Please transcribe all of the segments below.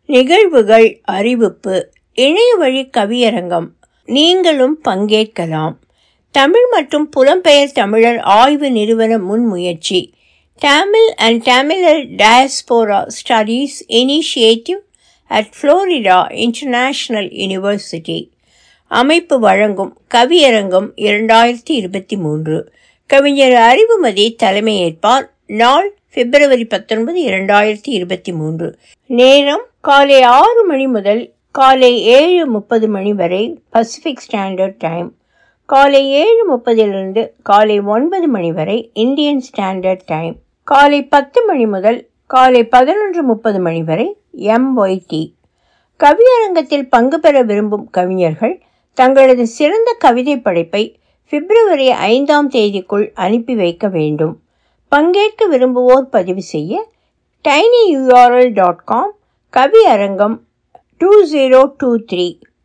நிகழ்வுகள் அறிவிப்பு இணையவழி கவியரங்கம் நீங்களும் பங்கேற்கலாம் தமிழ் மற்றும் புலம்பெயர் தமிழர் ஆய்வு நிறுவன முன்முயற்சி Tamil and Tamilar diaspora studies initiative at Florida International University அமைப்பு வழங்கும் கவியரங்கம் இரண்டாயிரத்தி இருபத்தி மூன்று கவிஞர் அறிவுமதி தலைமையேற்பார் நாள் பிப்ரவரி பத்தொன்பது இரண்டாயிரத்தி இருபத்தி மூன்று நேரம் காலை ஆறு மணி முதல் காலை ஏழு முப்பது மணி வரை பசிபிக் ஸ்டாண்டர்ட் டைம் காலை ஏழு முப்பதிலிருந்து காலை ஒன்பது மணி வரை இந்தியன் ஸ்டாண்டர்ட் டைம் காலை பத்து மணி முதல் காலை பதினொன்று முப்பது மணி வரை எம்ஒய்டி கவியரங்கத்தில் பங்கு பெற விரும்பும் கவிஞர்கள் தங்களது சிறந்த கவிதை படைப்பை பிப்ரவரி ஐந்தாம் தேதிக்குள் அனுப்பி வைக்க வேண்டும் பங்கேற்க விரும்புவோர் பதிவு செய்ய tiny URL dot com kaviarangam two zero two three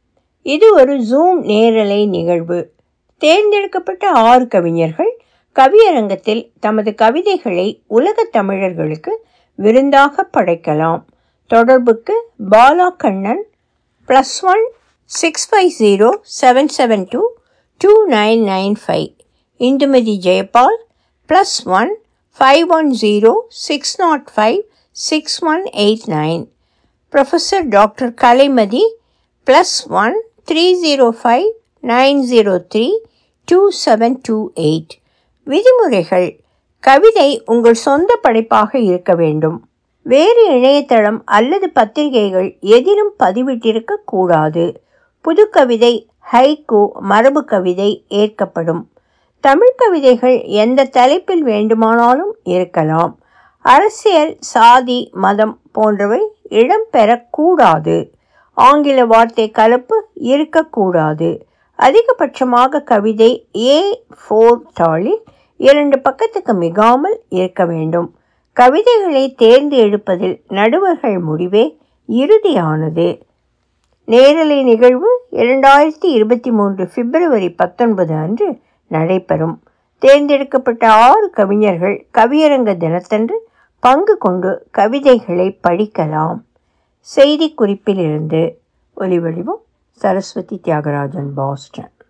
இது ஒரு ஜூம் நேரலை நிகழ்வு தேர்ந்தெடுக்கப்பட்ட ஆறு கவிஞர்கள் கவியரங்கத்தில் தமது கவிதைகளை உலகத் தமிழர்களுக்கு விருந்தாக படைக்கலாம் தொடர்புக்கு Bala Kannan plus one six five zero seven seven two two nine nine five Indumathi Jayapal plus one five one zero six nought five six one eight nine professor doctor Kalaimathi plus one three zero five nine zero three two seven two eight விதிமுறைகள் கவிதை உங்கள் சொந்த படைப்பாக இருக்க வேண்டும் வேறு இணையதளம் அல்லது பத்திரிகைகள் எதிலும் பதிவிட்டிருக்க கூடாது புது கவிதை ஹைக்கு மரபு கவிதை ஏற்கப்படும் தமிழ் கவிதைகள் எந்த தலைப்பில் வேண்டுமானாலும் இருக்கலாம் அரசியல் சாதி மதம் போன்றவை இடம்பெறக்கூடாது ஆங்கில வார்த்தை கலப்பு இருக்கக்கூடாது அதிகபட்சமாக கவிதை ஏ ஃபோர் தாளில் இரண்டு பக்கத்துக்கு மிகாமல் இருக்க வேண்டும் கவிதைகளை தேர்ந்து எடுப்பதில் நடுவர்கள் முடிவே இறுதியானது நேரலை நிகழ்வு இரண்டாயிரத்தி இருபத்தி மூன்று பிப்ரவரி பத்தொன்பது அன்று நடைபெறும் தேர்ந்தெடுக்கப்பட்ட ஆறு கவிஞர்கள் கவியரங்க தினத்தன்று பங்கு கொண்டு கவிதைகளை படிக்கலாம் செய்தி குறிப்பிலிருந்து ஒலிவடிவம் சரஸ்வதி தியாகராஜன் பாஸ்டன்